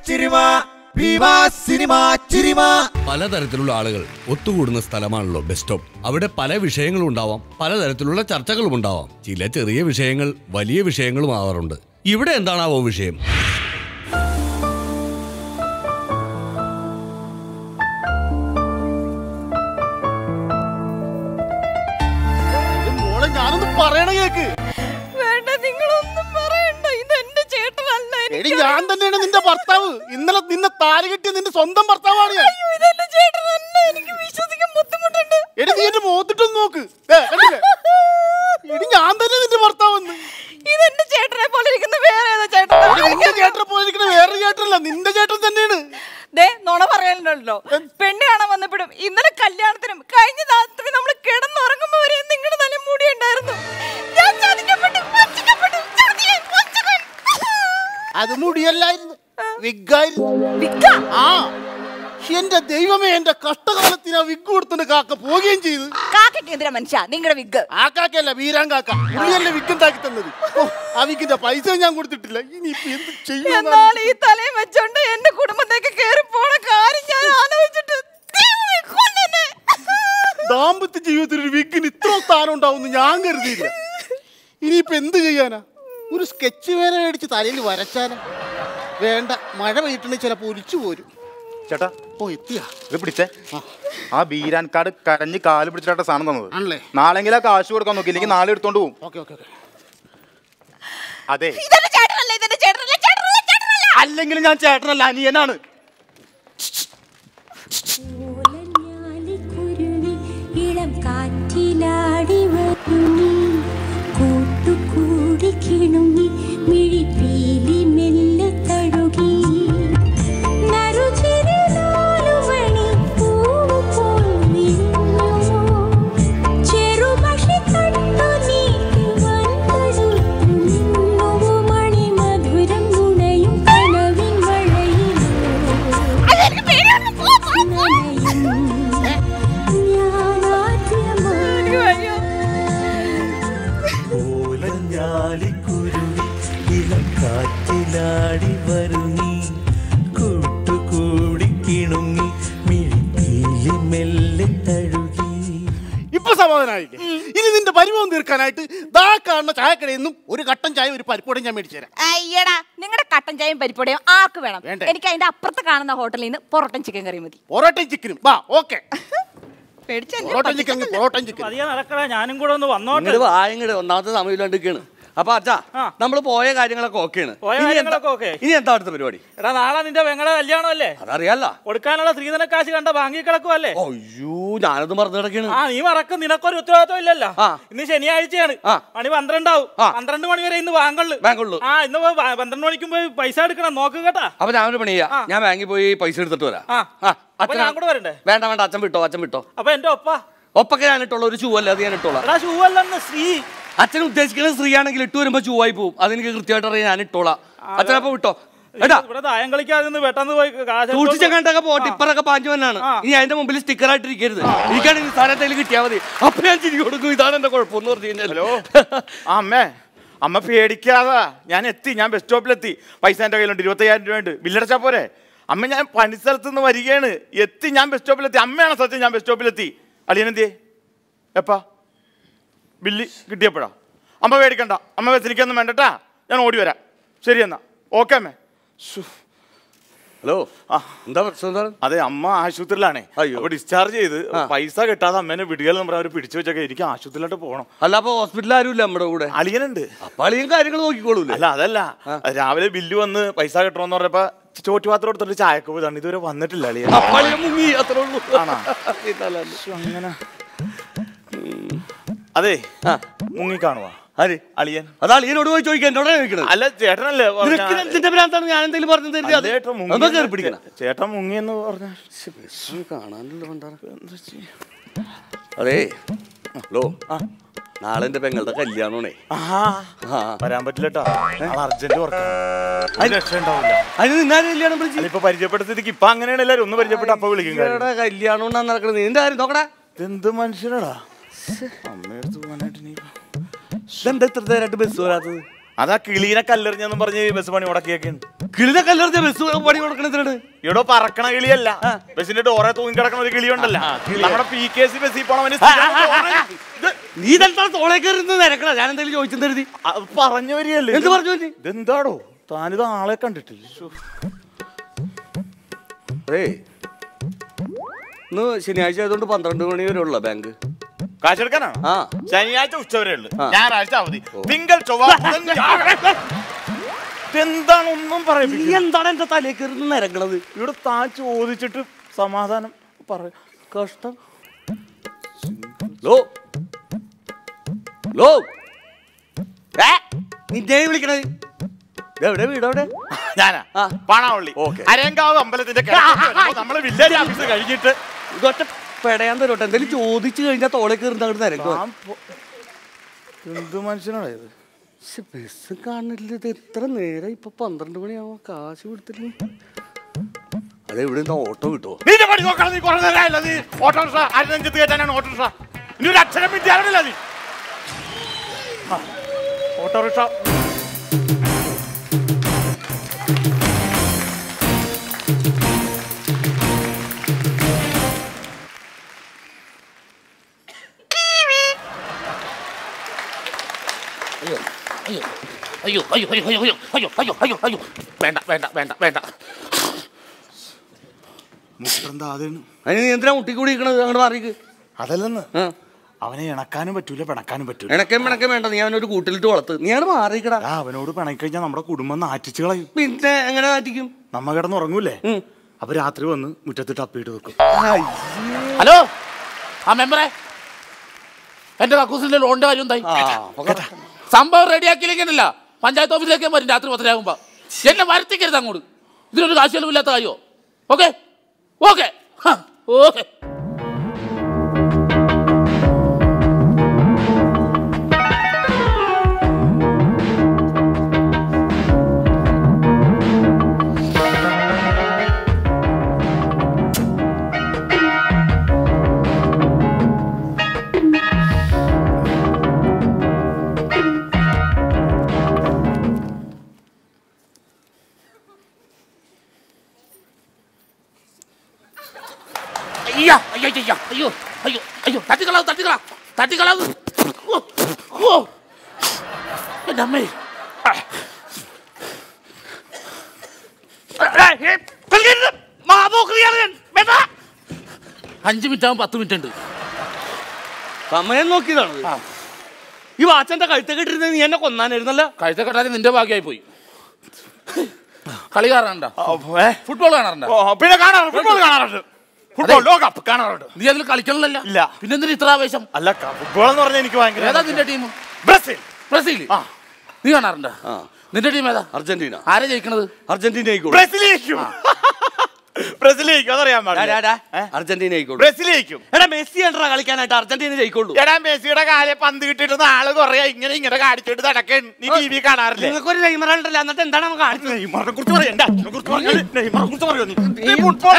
ചിരിമ വിവാ cinema ചിരിമ പലതരത്തിലുള്ള ആളുകൾ ഒത്തുകൂടുന്ന സ്ഥലമാണല്ലോ bus stop അവിടെ പല വിഷയങ്ങളും ഉണ്ടാവാം പലതരത്തിലുള്ള ചർച്ചകളും ഉണ്ടാവാം ചില ചെറിയ വിഷയങ്ങൾ വലിയ വിഷയങ്ങളും ആവാറുണ്ട് ഇവിടെ എന്താണാവോ വിഷയം മോളെ ഞാനൊന്ന് പറയണ കേക്ക് വേണ്ട നിങ്ങളൊന്നും പറയണ്ട ഇത് എന്റെ ചേട്ടനല്ല എടി എനിക്ക് ഞാൻ തന്നെയാണ് നിന്റെ ഭർത്താവ് ഇന്നലെ നിന്നെ താരി കെട്ടിയ നിന്റെ സ്വന്തം ഭർത്താവാണ് ഞാൻ അയ്യോ, ഇതെന്റെ ചേട്ടനല്ല എനിക്ക് വിശ്വസിക്കാൻ ബുദ്ധിമുട്ടുണ്ട് എടി നീ എന്റെ മുഖത്തിട്ടൊന്ന് നോക്ക് ദേ, കണ്ടില്ലേ? എടി ഞാൻ തന്നെ നിന്റെ ഭർത്താവെന്ന് ഇതെന്റെ ചേട്ടനെ പോലെ ഇരിക്കുന്ന വേറെ ഏതോ എടി, നിന്റെ ചേട്ടൻ ചേട്ടനെ പോലെ ഇരിക്കുന്ന വേറൊരു ചേട്ടനല്ല നിന്റെ ചേട്ടൻ തന്നെയാണ് ദേ നുണ പറയാനുണ്ടല്ലോ പെണ്ണ് കാണാൻ വന്നപ്പോഴും ഇന്നലെ കല്യാണത്തിനും കഴിഞ്ഞ രാത്രി നമ്മൾ കിടന്നുറങ്ങുമ്പോ വരെ നിങ്ങളുടെ തല മുടി ഉണ്ടായിരുന്നു ഞാൻ ചതിക്കപ്പെട്ടു വഞ്ചിക്കപ്പെട്ടു ചതിയൻ, വഞ്ചകൻ. അത് മുടിയല്ലായിരുന്നു വിഗായിരുന്നു വിക്ക, ആ എന്റെ ദൈവമേ എന്റെ കഷ്ടകാലത്തിന് ആ വിഗ് കൊടുത്തിന്റെ കാക്ക പോവുകയും ചെയ്തു കാക്കയ്ക്ക് എന്തിനാ മനുഷ്യ നിങ്ങളുടെ വിഗ് ആ കാക്കയല്ല വീരാൻ കാക്ക പുള്ളിയല്ലേ വിക്കുണ്ടാക്കി തന്നത് ഓ, ആ വിക്കിന്റെ പൈസ ഞാൻ കൊടുത്തിട്ടില്ല ഇനിയിപ്പോ എന്ത് ചെയ്യുമെന്നാണ് എന്നാൽ ഈ തലയും വെച്ചോണ്ട് എന്റെ കുടുംബത്തേക്ക് കേറി പോണ കാര്യം ഞാൻ ആലോചിച്ചിട്ട് ദൈവമേ, കൊന്നെന്നെ. ദാമ്പത്യ ജീവിതത്തിൽ ഒരു വിഗിന് ഇത്ര സ്ഥാനം ഉണ്ടാവും ഞാൻ കരുതിയില്ല ഇനിയിപ്പോ എന്ത് ചെയ്യാനാ ഒരു സ്കെച്ച് വേന മേടിച്ച് തലയിൽ വരച്ചാലാ വേണ്ട മഴ പെയ്യിട്ടുണ്ടെങ്കിൽ ചിലപ്പോ ഒലിച്ചു പോരും ചേട്ടാ ഓ എത്തിയാ ഇത് പിടിച്ചേ ആ ബീരാൻ കാർഡ് കരഞ്ഞ് കാല് പിടിച്ചിട്ടാ സാധനം തന്നത് ആണല്ലേ നാളെങ്കിലും ആ കാശ് കൊടുക്കാൻ നോക്കി ഇല്ലെങ്കിൽ നാളെ എടുത്തോണ്ട് പോകും ഓക്കെ ഓക്കെ ഓക്കെ അതെ ഇതെന്റെ ചേട്ടനല്ല ഇതെന്റെ ചേട്ടനല്ല ചേട്ടനല്ല ചേട്ടനല്ല അല്ലെങ്കിലും ഞാൻ ചേട്ടനല്ല അനിയനാണ് ഓലഞ്ഞാലിക്കുരുവി ഇളം കാറ്റിലാടി വരുന്നി കൂട്ടുകൂടി കിണുങ്ങി മിഴിപ്പീലി മെല്ലെ തഴുകി നറുചിരി നാലുമണി പൂവ് പോൽ വിരിഞ്ഞു ചെറുപക്ഷി കണ്ടു നീട്ടി വൻതടുത്തു നിന്നു മണിമധുരം ഗുണയും കനവിൻ വഴയിലോ അതെനിക്ക് പേടിയാണ്. പോ, പോ, പോ. എനിക്ക് വയ്യ. ഓലഞ്ഞാലിക്കുരുവി ഇളം കാറ്റിലാടി വരുങ്ങി കൂട്ടുകൂടി കിണുങ്ങി മിഴിപ്പീലി മെല്ലെ തഴുകി ഇപ്പൊ സമാധാനമായില്ലേ ഇനി നിന്റെ പരിഭവം തീർക്കാനായിട്ട് ദാ കാണുന്ന ചായക്കടയിൽ നിന്നും ഒരു കട്ടൻ ചായ ഒരു പരിപ്പോടെ ഞാൻ മേടിച്ചു തരാം അയ്യടാ നിങ്ങളുടെ കട്ടൻ ചായയും പരിപ്പുടയും ആർക്ക് വേണം വേണ്ടേ? എനിക്ക് അതിന്റെ അപ്പുറത്ത് കാണുന്ന ഹോട്ടലിൽ നിന്ന് പൊറോട്ടൻ ചിക്കൻ കറി മതി പൊറോട്ടയും ചിക്കനും വാ ഓക്കെ പേടിച്ചാ പൊറോട്ടയും ചിക്കൻ പൊറോട്ടയും ചിക്കൻ പതിയെ നടക്കടാ ഞാനും കൂടെ ഒന്ന് വന്നോട്ടെ ഇങ്ങോട്ട് വാ ഇങ്ങോട്ട് ഒന്നാമത്തെ സമയമില്ലാണ്ടിരിക്കാണ് അപ്പൊ അച്ഛാ ആ. നമ്മൾ പോയ കാര്യങ്ങളൊക്കെ ഓക്കെയാണ് പോയ ഇനി എന്താ- കാര്യങ്ങളൊക്കെ okay. ഇനി എന്താ അടുത്ത പരിപാടി എടാ നാളെ നിന്റെ പെങ്ങളെ കല്യാണമല്ലേ അതറിയാല്ല കൊടുക്കാനുള്ള സ്ത്രീധന കാശ് കണ്ട ബാങ്കിൽ കിടക്കുവല്ലേ അയ്യോ ഞാനത് മറന്നു കിടക്കാണ് ആ നീ മറക്കും നിനക്കൊരു ഉത്തരവാദിത്വം ഇല്ലല്ലോ ആ. ഇന്ന് ശനിയാഴ്ചയാണ് ആ. മണി പന്ത്രണ്ടാവും ആ. പന്ത്രണ്ട് മണി വരെ ഇന്ന് ബാങ്കുള്ളു ബാങ്കുള്ളു. ആ ഇന്ന് പോയി പ- പന്ത്രണ്ട് മണിക്കും പോയി പൈസ എടുക്കണം നോക്ക് കേട്ടാ അപ്പൊ ഞാനൊരു പണി ചെയ്യാം ആ. ഞാൻ ബാങ്കിൽ പോയി പൈസ എടുത്തിട്ട് വരാം ആ. ആ, അപ്പൊ അച്ഛനാ- ഞാൻ കൂടെ വരണ്ടേ? വേണ്ട വേണ്ട അച്ഛൻ വിട്ടോ അച്ഛൻ വിട്ടോ അപ്പൊ എന്റെ ഒപ്പ ഒപ്പൊക്കെ ഞാൻ ഇട്ടുള്ള ഒരു ഷൂ അല്ല അത് ഞാൻ ഇട്ടോളാം എടാ ഷൂ അല്ലെന്ന് ശ്രീ അച്ഛൻ ഉദ്ദേശിക്കുന്നത് സ്ത്രീ ആണെങ്കിൽ ഇട്ട് വരുമ്പോ ചൂവായി പോവും അതെനിക്ക് കൃത്യമായിട്ട് അറിയാം ഞാൻ ഇട്ടോളാം അച്ഛനപ്പൊ വിട്ടോ ഏട്ടാ ഇവിടെ ദായം കളിക്കാതെ നിന്ന് പെട്ടെന്ന് പോയി കാശ് സൂക്ഷിച്ച എടുത്തോണ്ട് കണ്ടൊക്കെ പോട്ടെ ആ. ഇപ്പറൊക്കെ പാഞ്ചു തന്നെയാണ് ആ. ഇനി അതിന്റെ മുമ്പിൽ സ്റ്റിക്കർ ആയിട്ട് ഇരിക്കരുത് എനിക്കാണെങ്കിൽ സ്ഥാനത്തേക്ക് കിട്ടിയാൽ മതി അപ്പൊ ഞാൻ ചിരി കൊടുക്കും ഇതാണ് എന്റെ കുഴപ്പമെന്ന് പറഞ്ഞു കഴിഞ്ഞാൽ ഹലോ ആ അമ്മേ അമ്മ പേടിക്കാതാ ഞാൻ എത്തി ഞാൻ ബസ് സ്റ്റോപ്പിലെത്തി പൈസ എൻ്റെ കയ്യിലുണ്ട് ഇരുപത്തയ്യായിരം രൂപ ഉണ്ട് ബില്ലടച്ചാ പോരെ അമ്മ ഞാൻ പണിസ്ഥലത്ത് നിന്ന് വരികയാണ് എത്തി ഞാൻ ബസ് സ്റ്റോപ്പിലെത്തി അമ്മയാണ് സത്യം ഞാൻ ബസ് സ്റ്റോപ്പിലെത്തി അളിയനെന്തിയേ എപ്പാ ബില്ല് കിട്ടിയപ്പോഴാ അമ്മ പേടിക്കണ്ട അമ്മ ബസ്സിലേക്കൊന്നും വേണ്ടട്ടാ ഞാൻ ഓടി വരാം ശരി എന്നാ ഓക്കെ അമ്മേ ശ്ശോ. ഹലോ ആ എന്താ പ്രശ്നം എന്താണ് അതെ അമ്മ ആശുപത്രിയിലാണേ അയ്യോ. അപ്പൊ ഡിസ്ചാർജ് ചെയ്ത് ആ. പൈസ കിട്ടാതെ അമ്മേനെ വിടുകയെന്ന് നമ്മൾ അവർ പിടിച്ചു വെച്ചൊക്കെ എനിക്ക് ആശുപത്രിയിലോട്ട് പോകണം അല്ല അപ്പൊ ഹോസ്പിറ്റലിൽ ആരുമില്ല നമ്മുടെ കൂടെ അളിയനുണ്ട് അപ്പൊ അളിയും കാര്യങ്ങൾ നോക്കിക്കോളൂല്ലേ അല്ല അതല്ല രാവിലെ ബില്ല് വന്ന് പൈസ കിട്ടണമെന്ന് പറഞ്ഞപ്പോ ചോറ്റുപാത്രം എടുത്തിട്ട് ചായക്ക് പോയതാണ് ഇതുവരെ വന്നിട്ടില്ല അളിയൻ അപ്പൊ അളിയൻ മുങ്ങി അത്രേ ഉള്ളൂ ആണോ? ഇതല്ല. അങ്ങനെ അതെ ആ. മുങ്ങി കാണുവാ ആര് അളിയൻ അത് അളിയനോട് പോയി ചോദിക്കാൻ എന്നോടാ ചോദിക്കണത് അല്ല ചേട്ടനല്ലേ പറഞ്ഞ- നിനക്ക് എന്തിന്റെ ഭ്രാന്താണ് ഞാൻ എന്തെങ്കിലും പറഞ്ഞു തരുന്നത് അല്ല, ചേട്ടൻ മുങ്ങി അതൊക്കെ കയറി പിടിക്കണം ചേട്ടൻ മുങ്ങിയെന്ന് പറഞ്ഞ കാണാനല്ലോ അതെ ഹലോ ആ. നാളെ എന്റെ പെങ്ങളുടെ കല്യാണമാണേ ആഹാ ആ. വരാൻ പറ്റില്ലട്ടോ അർജന്റ് വർക്കാണ് രക്ഷ ഉണ്ടാവില്ല അതിന് നിന്നാലും കല്യാണം വിളിച്ചു അല്ല ഇപ്പൊ പരിചയപ്പെടുത്തിക്ക് ഇപ്പൊ അങ്ങനെയാണ് എല്ലാരും ഒന്ന് പരിചയപ്പെട്ട് അപ്പൊ വിളിക്കും കാര്യം. ഇവിടെ കല്യാണം ഉണ്ടാ നടക്കണത് നിന്റെ കാര്യം നോക്കടാ ഇതെന്ത് മനുഷ്യനാടാ അമ്മയടുത്ത് പോകാനായിട്ട് നീ ഇതെന്താ ഇത്ര നേരമായിട്ട് ബസ് വരാത്തത് അതാ കിളീനെ കല്ലെറിഞ്ഞെന്നും പറഞ്ഞ് ബസ് പണി മുടക്കിയൊക്കെയാണ് കിളിനെ കല്ലെറിഞ്ഞ ബസ് പണി കൊടുക്കണത്തിനാണ് ഇവിടെ പറക്കണ കിളിയല്ല ബസ്സിന്റെ ഡോറെ തൂങ്ങി കിടക്കണ ഒരു കിളിയുണ്ടല്ലോ നമ്മുടെ പി കെ സി ബസ്സിൽ പോണവന് നീ തന്നെ തോളെ കയറി നിരക്കണ ഞാൻ എന്തെങ്കിലും ചോദിച്ചെന്ന് കരുതി പറഞ്ഞു വരികയല്ലേ എന്ത് പറഞ്ഞു നീ? ഇതെന്താടോ താനിത് ആളെ കണ്ടിട്ടില്ല ശ്ശോ. ഏയ് ഇന്ന് ശനിയാഴ്ച ആയതുകൊണ്ട് പന്ത്രണ്ട് മണി വരെ ഉള്ള ബാങ്ക് കാശെടുക്കാനാണ് ആ ശനിയാഴ്ച ഉച്ചവരെ ഉള്ളു ആ. ഞായറാഴ്ച അവധി തിങ്കൾ ചൊവ്വ ബുധൻ, വ്യാഴം. ഇതെന്താണ് ഒന്നും നീ പറയിപ്പിക്കില്ല എന്താണ് എന്റെ തലേ കയറി നിരക്കണത് ഇവിടെ താൻ ചോദിച്ചിട്ട് സമാധാനം പറ കഷ്ടം ലോ ലോ ഏ നിന്നെ വിളിക്കണത് എവിടെ വീട് എവിടെ ഞാനാ ആ. പാണാവള്ളി ഓക്കേ. അരയങ്കാവ് അമ്പലത്തിന്റെ കിഴക്കോട്ട് വരുമ്പോ നമ്മള് വില്ലേജ് ഓഫീസ് കഴിഞ്ഞിട്ട് ഇതൊറ്റ പെടയാൻ തരോട്ടെ എന്തെങ്കിലും ചോദിച്ചു കഴിഞ്ഞാൽ തോളെ കയറി അങ്ങോട്ട് നിരക്കുക താൻ പോ- എന്ത് മനുഷ്യനാണ് ഇത് ബസ് കാണില്ല ഇത് എത്ര നേരം ഇപ്പൊ പന്ത്രണ്ട് മണിയാവാ കാശ് കൊടുത്തില്ല അതെവിടെ നിന്ന് ഓട്ടോ കിട്ടുമോ നിന്റെ പണി നോക്കണം നീ കുറേ നേരമായില്ല നീ ഓട്ടോറിക്ഷ അരനഞ്ചത്ത് കയറ്റാനാണ് ഓട്ടോറിക്ഷ ഇനി ഒരു അക്ഷരം വിദ്യാലയമില്ല നീ ആ, ഓട്ടോറിക്ഷ അയ്യോ അയ്യോ അയ്യോ അയ്യോ അയ്യോ അയ്യോ അയ്യോ അയ്യോ അയ്യോ അയ്യോ വേണ്ട വേണ്ട വേണ്ട വേണ്ട മുട്ടെന്താ അതാണ് അതിന് നീ എന്തിനാ മുട്ടി കൂടി ഇരിക്കണത് അങ്ങോട്ട് മാറിക്ക് അതല്ലെന്ന് ആ. അവനെ ഇണക്കാനും പറ്റൂല പിണക്കാനും പറ്റൂല ഇണക്കം പിണക്കം വേണ്ട നീ അവനൊരു കൂട്ടിലിട്ട് വളർത്ത് നീ അങ്ങോട്ട് മാറിക്കടാ ആ, അവനോട് പിണക്കഴിഞ്ഞാൽ നമ്മുടെ കുടുംബം നാറ്റിച്ച് കളയും പിന്നെ എങ്ങനെ മാറ്റിക്കും നമ്മ കിടന്ന് ഉറങ്ങൂലേ അപ്പൊ രാത്രി വന്ന് മുറ്റത്തിട്ട് അപ്പിയിട്ട് വെക്കും ഹലോ ആ മെമ്പറെ എന്റെ കക്കൂസിന്റെ ലോണിന്റെ കാര്യം എന്തായി ആ, അപ്പൊ കേട്ടാ. സംഭവം റെഡിയാക്കിയില്ലെങ്കിലല്ല പഞ്ചായത്ത് ഓഫീസിലേക്ക് ഞാൻ വരും രാത്രി പത്തരയാകുമ്പോ എന്നെ വരുത്തിക്കരുത് അങ്ങോട്ട് ഇതിനൊരു കാശിയലുമില്ലാത്ത കാര്യോ ഓക്കെ ഓക്കെ ഓക്കെ അയ്യ അയ്യോ അയ്യോ അയ്യോ അയ്യോ അയ്യോ തട്ടിക്കളാവ് തട്ടിക്കളാ തട്ടിക്കളാവ് ഓ ഓ എൻ്റെ അമ്മേ ആ. ആ, ഏ, കളിക്കരുത്. മാമോക്രിയാണ് ഞാൻ. വേണ്ട. അഞ്ച് മിനിറ്റ് ആകും പത്ത് മിനിറ്റ് ഉണ്ട് സമയം നോക്കിയതാണ് ഈ വാച്ചന്റെ കഴുത്തെ കെട്ടിരുന്ന നീ എന്നെ കൊന്നാനായിരുന്നല്ല കഴുത്ത കെട്ടാതെ നിന്റെ ഭാഗ്യമായി പോയി കളി കാണാറുണ്ടോ ഫുട്ബോൾ കാണാറുണ്ടോ പിന്നെ കാണാറുണ്ട് ഫുട്ബോൾ കാണാറുണ്ട് ഫുട്ബോൾ ലോകകപ്പ് കാണാറുണ്ട് നീ അതിൽ കളിക്കണല്ലോ ഇല്ല. പിന്നെ എന്തിനാ ഇത്ര ആവേശം അല്ല ഫുട്ബോൾ എന്ന് പറഞ്ഞാൽ എനിക്ക് ഭയങ്കര ഏതാ നിന്റെ ടീം ബ്രസീൽ ബ്രസീൽ ആ. നീ കാണാറുണ്ടോ ആ. നിന്റെ ടീം ഏതാ അർജന്റീന ആരാ ജയിക്കണത് അർജന്റീന ആയിക്കോട്ടെ ബ്രസീൽ ജയിക്കും ബ്രസീൽ ജയിക്കും അതറിയാൻ പാടില്ല ഏ? അർജന്റീന ആയിക്കോട്ടെ ബ്രസീൽ ജയിക്കും എടാ മെസ്സി കണ്ടാ കളിക്കാനായിട്ട് അർജന്റീന ജയിക്കുള്ളൂ എടാ മെസ്സിയുടെ കാലെ പന്ത് കിട്ടിയിട്ട് നാള് കൊറേ ഇങ്ങനെ ഇങ്ങനെ കാണിച്ചിട്ട് നടക്കൻ നീ ടി വി കാണാറില്ലേ നിങ്ങൾക്കൊരു നെയ്മറ ഉണ്ടല്ലോ എന്നിട്ട് എന്താണ് നമുക്ക് കാണിച്ചത് നെയ്മറിനെ കുറിച്ച് പറയാം എന്റെ അച്ഛനെ കുറിച്ച് പറഞ്ഞാൽ നെയ്മറെ കുറിച്ച് പറയോ നീ? നീ football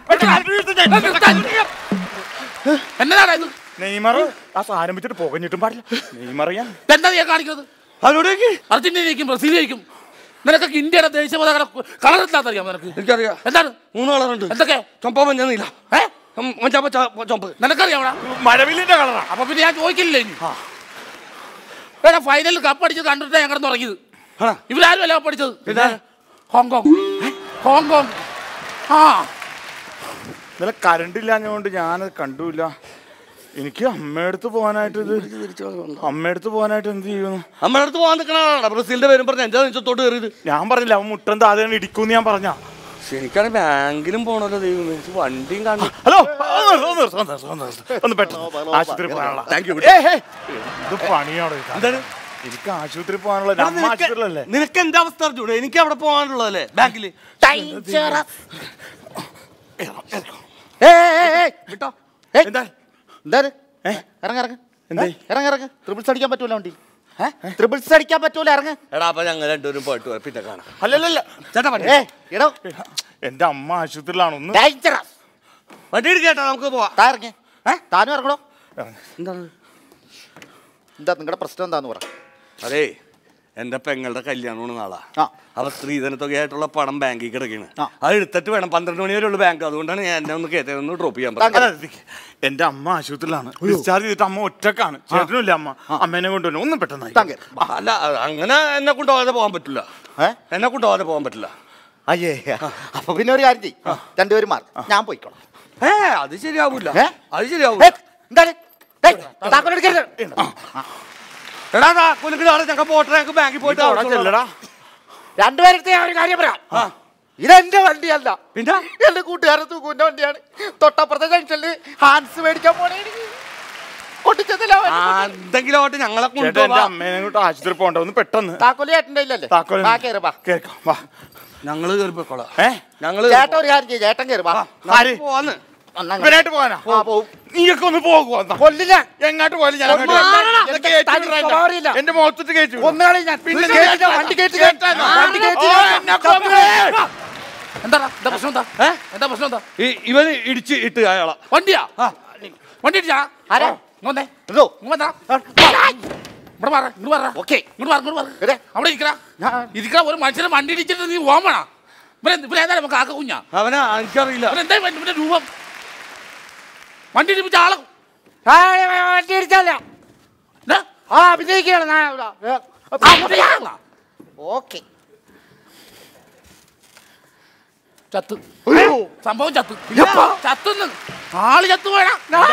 എന്നതാടാ ഇത് നെയ്മർ ആ സാധനം വെച്ചിട്ട് പുകഞ്ഞിട്ടും പാടില്ല നെയ്മർ ഞാൻ എന്താ നീ കാണിക്കുന്നത് അവനോട് അർജന്റീനയ്ക്കും ബ്രസീലിലേക്കും നിനക്കൊക്കെ ഇന്ത്യയുടെ ദേശീയ പതാക കളർ അറിയാം നിനക്ക് എനിക്കറിയാം എന്താണ് മൂന്ന് കളറുണ്ട് എന്തൊക്കെ ചൊമ്പ മഞ്ഞ നീല ഏ മഞ്ചാപ്പ ചൊമ്പ് നിനക്കറിയാവടാ മഴവില്ലിന്റെ കളറാ അപ്പൊ പിന്നെ ഞാൻ ചോദിക്കില്ലേ ഇനി എടാ ഫൈനലിൽ കപ്പ് അടിച്ചത് കണ്ടിട്ടാ ഞാൻ കിടന്ന് തുടങ്ങിയത് ആണോ? ഇവരാരും അല്ല കപ്പ് അടിച്ചത് ഹോങ്കോങ് ഹോങ്കോങ് ആ ഇന്നലെ കറണ്ട് ഇല്ലാഞ്ഞുകൊണ്ട് ഞാനത് കണ്ടുമില്ല എനിക്ക് അമ്മയടുത്ത് പോകാനായിട്ട് ഇത് അമ്മയടുത്ത് പോകാനായിട്ട് എന്ത് ചെയ്യുന്നു നമ്മുടെ അടുത്ത് പോകാൻ നിൽക്കണ ബ്രസീലിന്റെ പേരും പറഞ്ഞ എന്റെ നെഞ്ചത്തോട്ട് കയറിയത് ഞാൻ പറഞ്ഞില്ല അവൻ മുട്ടൻ താഴെ ഇടിക്കൂന്ന് ഞാൻ പറഞ്ഞ എനിക്കാണെങ്കിൽ ബാങ്കിലും പോണല്ലോ ദൈവം എനിക്ക് വണ്ടിയും കാണണം ഹലോ ഒന്ന് നിർത്ത്, ഒന്ന് നിർത്ത്, ഒന്ന് നിർത്ത്, ഒന്ന് നിർത്ത്. ഒന്ന് പെട്ടെന്ന് ആശുപത്രി പോകാനുള്ള Thank you. ഏയ്, ഏയ്, എന്ത് പണിയാണോ ഇത്? എന്താണ്? എനിക്ക് ആശുപത്രി പോകാനുള്ള അമ്മ ആശുപത്രിയിലല്ലേ നിനക്ക് എന്റെ അവസ്ഥ അറിഞ്ഞൂടെ എനിക്ക് അവിടെ പോകാനുള്ളതല്ലേ ബാങ്കില് വിട്ടോ എന്താ എന്താ ഇറങ്ങ ഇറങ്ങ എന്തേ? ഇറങ്ങ ഇറങ്ങ ട്രിപ്പിൾസ് അടിക്കാൻ പറ്റൂല വണ്ടി ട്രിപ്പിൾസ് അടിക്കാൻ പറ്റൂല ഇറങ്ങ എടാ അപ്പൊ ഞങ്ങൾ രണ്ടുപേരും പോയിട്ട് വരാം. പിന്നെ കാണാം അല്ലല്ലല്ല ചേട്ടാ വണ്ടി ഏ ഇടോ എന്റെ അമ്മ ആശുപത്രിയിലാണ് ഒന്ന് ഡേഞ്ചറസ് വണ്ടി എടുക്കേട്ടാ നമുക്ക് പോവാം താ ഇറങ്ങി ഏ താനും ഇറങ്ങണോ എന്താണ് എന്താ നിങ്ങളുടെ പ്രശ്നം എന്താന്ന് പറ അതെ എന്റെ പെങ്ങളുടെ കല്യാണമാണ് നാളെ ആ. അപ്പൊ സ്ത്രീധനത്തുകയായിട്ടുള്ള പണം ബാങ്കിൽ കിടക്കാണ് ആ. അത് എടുത്തിട്ട് വേണം പന്ത്രണ്ട് മണി വരെ ഉള്ളു ബാങ്ക് അതുകൊണ്ടാണ് ഞാൻ എന്നെ ഒന്ന് കയറ്റി ഒന്ന് ഡ്രോപ്പ് ചെയ്യാൻ താങ്കൾ- പറഞ്ഞത് അതെ, എന്റെ അമ്മ ആശുപത്രിയിലാണ് ഡിസ്ചാർജ് ചെയ്തിട്ട് അമ്മ ഒറ്റക്കാണ് ചേട്ടനുമില്ല അമ്മ അമ്മേനെ കൊണ്ടുവരും ഒന്നും പെട്ടെന്ന് താങ്കൾ അല്ല അങ്ങനെ എന്നെ കൊണ്ടുപോകാതെ പോകാൻ പറ്റില്ല ഏ? എന്നെ കൊണ്ടുപോകാതെ പോകാൻ പറ്റില്ല അയ്യേ അപ്പൊ പിന്നെ ഒരു കാര്യം ചെയ്യും രണ്ടുപേരും മാറി ഞാൻ പോയിക്കോളാം ഏ അത് ശരിയാവൂല ഏ? അത് ശരിയാവൂല ഏ, എന്താണ് ഏയ്, താക്കോൽ എടുക്കരുത്. എടാ കുലുക്ക് നാളെ ഞങ്ങൾ പോട്ടെ ഞങ്ങൾക്ക് ബാങ്കിൽ പോയിട്ട് ആവശ്യമുള്ള- ചെല്ലടാ രണ്ടുപേരത്തെ ഞാൻ ഒരു കാര്യം പറയാം ഇതെന്റെ വണ്ടിയല്ല പിന്നെ എന്റെ കൂട്ടുകാരൻ തൂക്കുവിന്റെ വണ്ടിയാണ് തൊട്ടപ്പുറത്തെ ജംഗ്ഷനിൽ ഹാൻസ് മേടിക്കാൻ പോണേ കൊട്ടിച്ചതില്ല ആ, എന്തെങ്കിലും ആവട്ടെ ഞങ്ങളെ ചേട്ടാ എന്റെ കൊണ്ടുപോകാം അമ്മേനെ കൊണ്ട് ആശുപത്രി പോകണ്ട ഒന്ന് പെട്ടെന്ന് താക്കോല് ചേട്ടൻ്റെ ഇല്ലല്ലേ താക്കോൽ വാ, കേറ് വാ. കേൾക്കാം വാ ഞങ്ങള് കയറി പോയിക്കോളാം ഏ ഞങ്ങള് ചേട്ടൻ ഒരു കാര്യം ചെയ്യും ചേട്ടൻ കയറി വാ ആര് പോവാന്ന് ഒന്നാം ഇവനായിട്ട് പോകാനാ ആ, പോവും. നീയൊക്കെ ഒന്ന് പോകുവാ കൊല്ലില്ല എങ്ങോട്ട് പോയാലും ഞാൻ ഒന്ന് അങ്ങോട്ട് മാറണം. വരാം. എനിക്ക് കയറ്റി തനി വിടണ്ട. സ്വഭാവമില്ല. എന്റെ മുഖത്തിട്ട് കയറ്റി വിടും. ഒന്നുകളി ഞാൻ പിന്നെ പിന്നെ കേറ്റില്ല, ചേട്ടാ, വണ്ടി കയറ്റി ചേട്ടാ, വണ്ടി കയറ്റി ഓ, എന്നെ കൊന്ന്. എന്താ എന്താ പ്രശ്നം എന്താ ഏ? എന്താ പ്രശ്നം എന്താ ഈ- ഇവന് ഇടിച്ച് ഇട്ട് അയാളെ വണ്ടിയാ വണ്ടി ഇടിച്ചാ ആരാ? ഇങ്ങ് വന്നേ ഇതോ ഇങ്ങ് വന്നെടാ. ഇവിടെ മാറ ഇങ്ങോട്ട് മാറ ഓക്കേ. ഇങ്ങോട്ട് മാറ ഇങ്ങോട്ട് ഇതെ. മാറ അവിടെ ഇരിക്കടാ ഞാൻ- ഇരിക്കടാ ഒരു മനുഷ്യനെ വണ്ടി ഇടിച്ചിട്ട് നീ ഓമണ ഇവരെ ഇവരേതാ നമുക്ക് ആക്ക കുഞ്ഞാ അവനെ എനിക്കറിയില്ല ഇവരെന്താ ഇവന്റെ രൂപം വണ്ടി ഇടിപ്പിച്ച ആള് ആ, വണ്ടി ഇടിച്ചല്ല ഇതാ. ആ അഭിനയിക്കുകയാണ് ഞാൻ ഇവിടെ. ഏ, ആ, ഇവിടെ ആളാ. ഓക്കേ ചത്ത് സംഭവം ചത്ത് ചത്തുന്ന് ആള് ചത്തു വേണം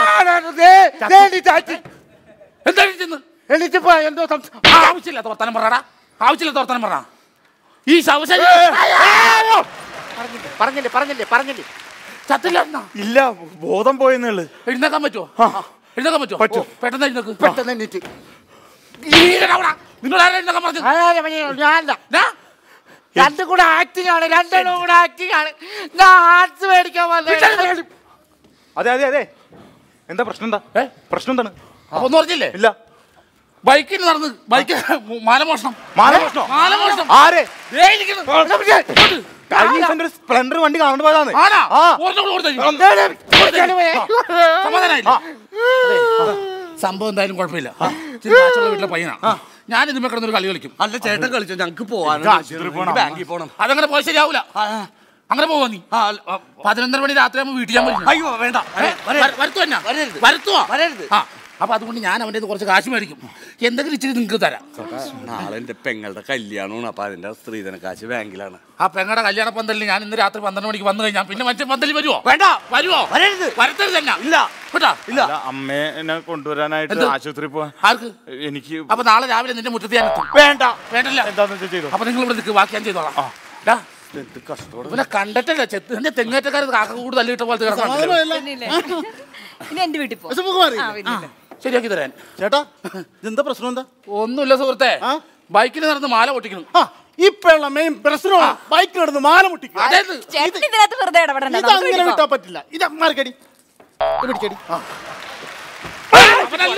എന്താ ഇടിച്ചെന്ന് എണീച്ചപ്പോ എന്തോ സംശയം ആവശ്യമില്ലാത്ത വർത്താനം പറയടാ ആവശ്യമില്ലാത്ത വർത്താനം പറ ഈ ശവശരീ പറഞ്ഞില്ലേ പറഞ്ഞില്ലേ പറഞ്ഞില്ലേ പറഞ്ഞില്ലേ ചത്തില്ല എന്നാ ഇല്ല ബോധം പോയെന്നുള്ളു എഴുന്നേക്കാൻ പറ്റുമോ എഴുന്നേക്കാൻ പറ്റുമോ പറ്റും. ഓ, പെട്ടെന്ന് എഴുന്നേക്ക് പെട്ടെന്ന് എണീറ്റ് നിന്നോട് ആരാ എഴുന്നേക്കാൻ പറഞ്ഞു ആ, ഞാനല്ല ഞാ? രണ്ടും കൂടെ ആക്ടിങ് ആണ് രണ്ടും കൂടെ ആക്ടിങ് ആണ് ഞാൻ ആർട്സ് മേടിക്കാൻ വന്നത് അതെ അതെ അതെ എന്താ പ്രശ്നം എന്താ ഏ? പ്രശ്നം എന്താണ് അപ്പൊ ഒന്നും പറഞ്ഞില്ലേ ഇല്ല ബൈക്കിൽ നടന്ന് ബൈക്ക് മാലമോഷണം മാലമോഷണം? മാലമോഷണം ആരെ ദേ ഇരിക്കുന്നു. ഇങ്ങോട്ട്. കഴിഞ്ഞ ദിവസം എന്റെ ഒരു സ്പ്ലെൻഡർ വണ്ടി കാണാണ്ട് പോയതാണ് ആണാ ആ. ഒരെണ്ണം കൂടെ കൊടുത്തേ. സമാധാനായില്ലേ? അതെ. സംഭവം എന്തായാലും കുഴപ്പമില്ല ഇച്ചിരി കാശുള്ള വീട്ടിലെ പയ്യനാ ഞാൻ ഇതുമ്മേ കിടന്നൊരു കളി കളിക്കും അല്ല ചേട്ടൻ കളിച്ചോ ഞങ്ങക്ക് പോവാൻ ആശുപത്രി പോണം. ബാങ്കിൽ പോണം അതങ്ങനെ പോയി ശരിയാവൂല അങ്ങനെ പോവാ നീ ആ, അല്ല, ആ, പതിനൊന്നര മണി രാത്രി ആകുമ്പോൾ വീട്ടിൽ ഞാൻ വരും അയ്യോ വേണ്ട വരുത്തു തന്നെ വരരുത്. വരുത്തുവാ വരരുത്. ആ അപ്പൊ അതുകൊണ്ട് ഞാൻ അവൻ്റെ കയ്യിൽ കുറച്ച് കാശ് മേടിക്കും എന്തെങ്കിലും ഇച്ചിരി നിങ്ങൾക്ക് തരാം നാളെ എന്റെ പെങ്ങളുടെ കല്യാണമാണ് അപ്പൊ അതിന്റെ സ്ത്രീധന കാശ് ബാങ്കിലാണ് ആ പെങ്ങടെ കല്യാണ പന്തലിൽ ഞാൻ ഇന്ന് രാത്രി പന്ത്രണ്ട് മണിക്ക് വന്നു കഴിഞ്ഞാൽ പിന്നെ മറ്റേ പന്തലിൽ വരുമോ വേണ്ട വരുമോ വരരുത്. വരത്തരുത് തന്നെ ഇല്ല. കേട്ടാ ഇല്ല അല്ല, അമ്മേനെ കൊണ്ടുവരാനായിട്ട് എന്ത്? ആശുപത്രി പോവാൻ ആർക്ക് എനിക്ക് അപ്പൊ നാളെ രാവിലെ നിന്റെ മുറ്റത്ത് ഞാൻ എത്തും വേണ്ട വേണ്ടല്ല എന്താന്ന് വെച്ചാൽ ചെയ്തോ അപ്പൊ നിങ്ങൾ ഇവിടെ നിൽക്ക് ബാക്കി ഞാൻ ചെയ്തോളാം ഡാ, ഇവനെ കണ്ടിട്ടല്ല ചെത്ത് എന്റെ തെങ്ങേറ്റക്കാരൻ കാക്ക കൂട് തല്ലിട്ട പോലത്തെ കിടക്കണം പിന്നില്ലേ? ഇനി എന്റെ വീട്ടിൽ പോ വിഷമകുമാരി ആ, പിന്നില്ലേ? ശരിയാക്കി തരാൻ ചേട്ടാ ഇതെന്താ പ്രശ്നം എന്താ ഒന്നുമില്ല സുഹൃത്തെ ആ? ബൈക്കിൽ നടന്ന് മാല പൊട്ടിക്കണം ആ ഇപ്പഴുള്ള മെയിൻ പ്രശ്നമാണ് ബൈക്ക് നടന്ന് മാല മുട്ടിക്കുക അതേത് ചേട്ടൻ ഇതിനകത്ത് വെറുതെ ഇടപെടണ്ട ഇത് നമുക്ക് അങ്ങനെ വീട്ടിൽ വിട്ടാ പോവാം. പറ്റില്ല ഇത് മാർക്കടി ഇത് പിടിക്കടി ആ. അവനല്ല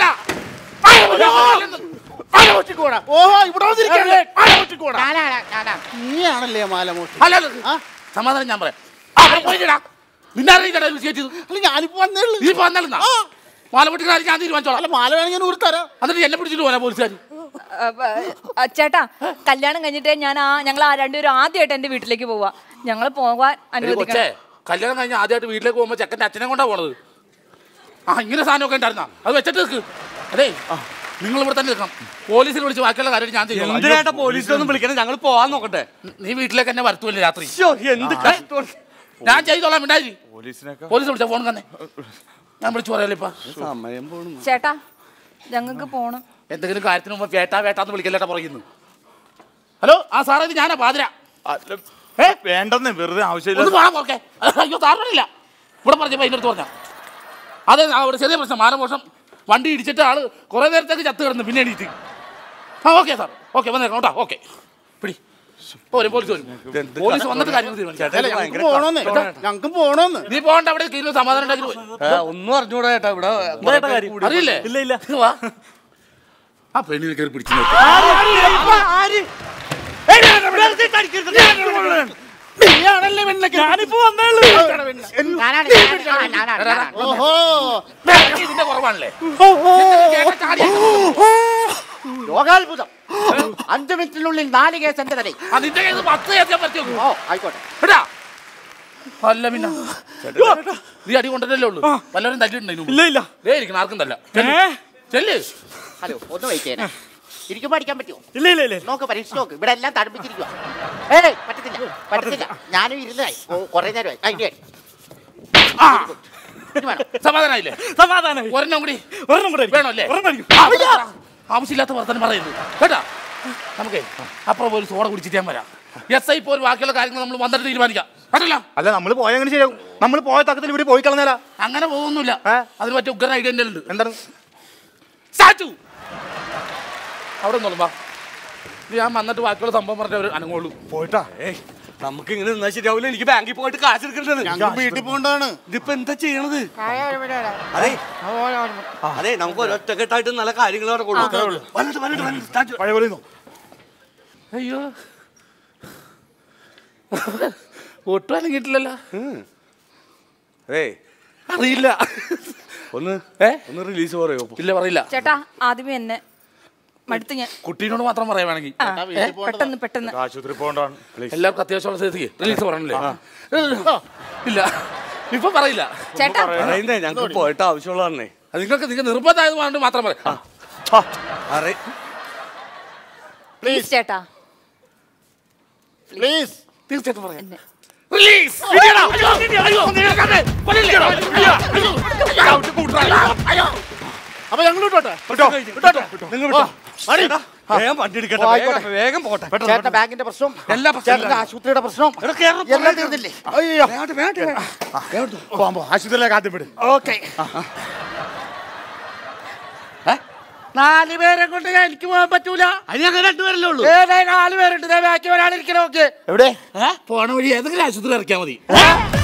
ഓഹോ ഇവിടെ വന്നിരിക്കുകയല്ലേ? മാല മുട്ടിക്കോടാ. നീയാണല്ലേ മാല മോഷ്ടി അല്ല അല്ല. ആ? സമാധാനം ഞാൻ പറയാം ആ, അവിടെ പോയില്ലടാ. നിന്നെ അറിയില്ലടാ ഇത് ചെയ്തത് അല്ല ഞാനിപ്പോ വന്നേ ഉള്ളൂ. നീ പോന്നാലെന്നാ ആ. മാല പൊട്ടിക്കുന്ന കാര്യം ഞാൻ തീരുമാനിച്ചോളാം അല്ല മാല വേണമെങ്കിൽ ഞാൻ ഊരിത്തരാം എന്നിട്ട് എന്നെ പിടിച്ചിട്ട് പോരാ പോലീസുകാർ ആ, ആ, ചേട്ടാ കല്യാണം കഴിഞ്ഞിട്ട് ഞാൻ ആ ഞങ്ങൾ ആ രണ്ടുപേരും ആദ്യമായിട്ട് എന്റെ വീട്ടിലേക്ക് പോവാ ഞങ്ങൾ പോകാൻ കൊച്ചേ അനുവദിക്കണം കല്യാണം കഴിഞ്ഞ് ആദ്യമായിട്ട് വീട്ടിലേക്ക് പോകുമ്പോൾ ചെക്കൻ്റെ അച്ഛനെ കൊണ്ടാ പോണത് ആ ഇങ്ങനെ സാധനമൊക്കെ ഉണ്ടായിരുന്ന അത് വെച്ചിട്ട് നിൽക്ക് അതെ നിങ്ങൾ ഇവിടെ തന്നെ നിൽക്കണം പോലീസിനെ വിളിച്ച് ബാക്കിയുള്ള കാര്യം ഞാൻ ചെയ്തോളാം എന്തിനായിട്ട് പോലീസിലൊന്നും വിളിക്കണേ ഞങ്ങൾ പോവാൻ നോക്കട്ടെ നീ വീട്ടിലേക്ക് എന്നെ വരുത്തുമല്ലേ രാത്രി ശ്ശോ, എന്ത് കഷ്ടം ഞാൻ ചെയ്തോളാം ഉണ്ടായി പോലീസിനൊക്കെ പോലീസ് വിളിച്ച ഫോൺ തന്നെ ഞാൻ വിളിച്ചു പറയാലോ ഇപ്പൊ സമയം പോണു ചേട്ടാ ഞങ്ങൾക്ക് പോണം എന്തെങ്കിലും കാര്യത്തിന് മുമ്പ് വേട്ടാ വേട്ടാന്ന് വിളിക്കല്ലേട്ടാ പറയുന്നു ഹലോ ആ സാറേ ഇത് ഞാനാ പാതിര അല്ല, വേണ്ടെന്ന് വെറുതെ ഒന്ന് ആവശ്യമില്ല പോകാൻ ഓർക്കെ അയ്യോ സാറിനില്ല ഇവിടെ പറഞ്ഞപ്പോ അതിൻ്റെ അടുത്ത് പറഞ്ഞ അതെ ആ ഒരു ചെറിയ പ്രശ്നം മാനമോഷം വണ്ടി ഇടിച്ചിട്ട് ആള് കുറെ നേരത്തേക്ക് ചത്ത് കിടന്നു പിന്നെ എണീറ്റ് ആ ഓക്കെ സാർ ഓക്കെ വന്നേക്കാം കേട്ടോ ഓക്കെ പിടി പോരും പോലീസ് വരും പോലീസ് വന്നിട്ട് കാര്യങ്ങൾ തീരുമാനിക്കാം അല്ല ഞങ്ങൾക്ക് പോണോന്ന് ഞങ്ങൾക്ക് പോണോന്ന് നീ പോകണ്ട അവിടെ കീഴിൽ സമാധാനം ഉണ്ടാക്കി പോയി ഒന്നും അറിഞ്ഞൂടാ ചേട്ടാ ഇവിടെ കുറെ പേര് കൂടി. അറിയില്ലേ ഇല്ല ഇല്ല ഇങ്ങ് വാ ആ പെണ്ണിനെ കയറി പിടിച്ചു നിർത്തി. നീയാണല്ലേ പെണ്ണൊക്കെ ഞാനിപ്പോ വന്നേ ഉള്ളൂ ഓഹോ ഇതിന്റെ കുറവാണല്ലേ യോഗാത്ഭുതം അഞ്ചു മിനിറ്റിനുള്ളിൽ നാല് കേസ് എന്റെ തലയിൽ അതിന്റെ കയ്യിൽ നിന്ന് പത്ത് കേൾക്കാൻ പറ്റുമോ ഓ ആയിക്കോട്ടെ എടാ അല്ല പിന്നെ നീ അടി കൊണ്ടല്ലേ ഉള്ളൂ വല്ലവരും തല്ലിട്ടുണ്ടായിരുന്നു ഇല്ല ഇല്ല ദേ ഇരിക്കണം ആർക്കും തല്ല ചെല്ല്. ഏ? ചെല്ല് ഹലോ ഒന്ന് വെയിറ്റ് ചെയ്യണേ ഇരിക്കുമ്പോ അടിക്കാൻ പറ്റുമോ ഇല്ല ഇല്ല ഇല്ല നോക്ക് പരീക്ഷ നോക്ക് ഇവിടെ എല്ലാം തടുപ്പിച്ചിരിക്കുക ഏയ് പറ്റത്തില്ല പറ്റത്തില്ല ഞാനും ഇരുന്നായി കുറെ നേരമായി അതിന്റെ ആ സമാധാനായില്ലേ സമാധാനം ഒരെണ്ണം കൂടി ഒരെണ്ണം കൂടെ അടിക്കും. വേണോ അല്ലേ ഒരെണ്ണം അടിക്കും. ആ, വേണ്ട. ആവശ്യമില്ലാത്ത വർത്തനം പറയുന്നു കേട്ടാ നമുക്കേ അപ്പുറം ഒരു സോഡ കുടിച്ചിട്ട് ഞാൻ വരാം എസ് ഐ പോലും ബാക്കിയുള്ള കാര്യങ്ങൾ നമ്മൾ വന്നിട്ട് തീരുമാനിക്കാം കേട്ടല്ല അല്ല നമ്മൾ പോയ എങ്ങനെ ശരിയാവും നമ്മൾ പോയ തക്കത്തിൽ ഇവിടെ പോയി കളഞ്ഞാലാ അങ്ങനെ പോകുന്നില്ല ഏ? അതിന് പറ്റിയ ഉഗ്രൻ ഐഡിയ എൻ്റെ ഉണ്ട് എന്താണ് സാച്ചു അവിടെ നിന്നോളും ഞാൻ വന്നിട്ട് ബാക്കിയുള്ള സംഭവം പറഞ്ഞ അവർ അനങ്ങോളൂ പോയിട്ടാ ഏയ് നമുക്ക് ഇങ്ങനെ നിന്നാ ശരിയാവില്ല എനിക്ക് ബാങ്കിൽ പോയിട്ട് കാശ് എടുക്കേണ്ടത് ഞങ്ങൾ വീട്ടിൽ പോകേണ്ടതാണ് ഇതിപ്പോ എന്താ ചെയ്യണത് അതെ അതെ നമുക്ക് ഒരൊറ്റക്കെട്ടായിട്ട് നല്ല കാര്യങ്ങൾ നടക്കുള്ളൂ വന്നിട്ട് വന്നിട്ട് വന്നിട്ട് സ്റ്റാർട്ട് പഴയ പോലെ ഇരുന്നോ. അയ്യോ ഒട്ടും അനങ്ങിയിട്ടില്ലല്ലോ ഏയ് അറിയില്ല ഒന്ന് ഏ ഒന്ന് റിലീസ് പറയോ ഇല്ല പറയില്ല ചേട്ടാ ആദ്യമേ എന്നെ മടുത്ത് ഞാൻ കുട്ടീനോട് മാത്രം പറയാൻ വേണമെങ്കിൽ ആ, പെട്ടെന്ന് പെട്ടെന്ന് ആശുപത്രി പോകണ്ടാണ് എല്ലാവർക്കും അത്യാവശ്യമുള്ള സ്ഥിതിക്ക് റിലീസ് പറയണല്ലേ ഇല്ല ഇപ്പൊ പറയില്ല ചേട്ടാ പറയുന്നേ ഞങ്ങൾക്ക് പോയിട്ട് ആവശ്യമുള്ളതാണേ അത് നിങ്ങൾക്ക് നിങ്ങൾ നിർബന്ധമായത് കൊണ്ട് മാത്രം പറയാം അറേ പ്ലീസ് ചേട്ടാ പ്ലീസ് തീർച്ചയായിട്ടും പറയാം എന്നെ റിലീസ് അപ്പൊ ഞങ്ങൾ വിട്ടോട്ടെ വേഗം വണ്ടി എടുക്കട്ടെ ഓ, ആയിക്കോട്ടെ. വേഗം, വേഗം പോട്ടെ ചേട്ടന്റെ ബാങ്കിന്റെ പ്രശ്നം എല്ലാ പ്രശ്നവും ചേട്ടന്റെ ആശുപത്രിയുടെ പ്രശ്നം എല്ലാം തീർന്നില്ലേ അയ്യോ പോകുമ്പോ ആശുപത്രിയിലേക്ക് ആദ്യം വിട് ഓക്കെ നാല് പേരെ കൊണ്ട് ഞാൻ എനിക്ക് പോകാൻ പറ്റൂല അതിനൊക്കെ രണ്ടുപേരല്ലേ ഉള്ളൂ ഏതായി നാല് പേരുണ്ട് ദേ ബാക്കി ഒരാളിരിക്കണ നോക്ക് എവിടെ പോണ വഴി ഏതെങ്കിലും ആശുപത്രി ഇറക്കിയാൽ മതി